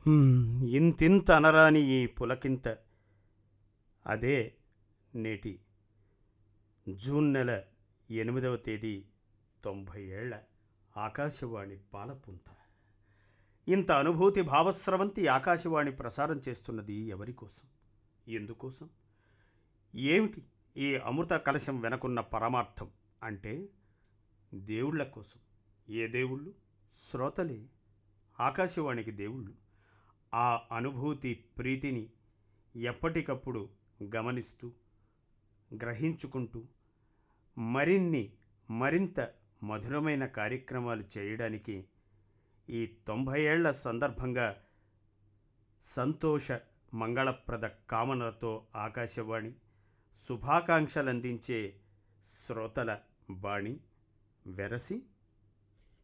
హ్మ్, ఇంతింత అనరాని ఈ పులకింత అదే నేటి జూన్ నెల ఎనిమిదవ తేదీ తొంభై ఏళ్ల ఆకాశవాణి పాలపుంత ఇంత అనుభూతి భావస్రవంతి ఆకాశవాణి ప్రసారం చేస్తున్నది ఎవరి కోసం ఎందుకోసం ఏమిటి ఈ అమృత కలశం వెనకున్న పరమార్థం అంటే దేవుళ్ళ కోసం ఏ దేవుళ్ళు శ్రోతలే ఆకాశవాణికి దేవుళ్ళు ఆ అనుభూతి ప్రీతిని ఎప్పటికప్పుడు గమనిస్తూ గ్రహించుకుంటూ మరిన్ని మరింత మధురమైన కార్యక్రమాలు చేయడానికి ఈ తొంభై ఏళ్ల సందర్భంగా సంతోష మంగళప్రద కామనలతో ఆకాశవాణి శుభాకాంక్షలందించే శ్రోతల బాణి వెరసి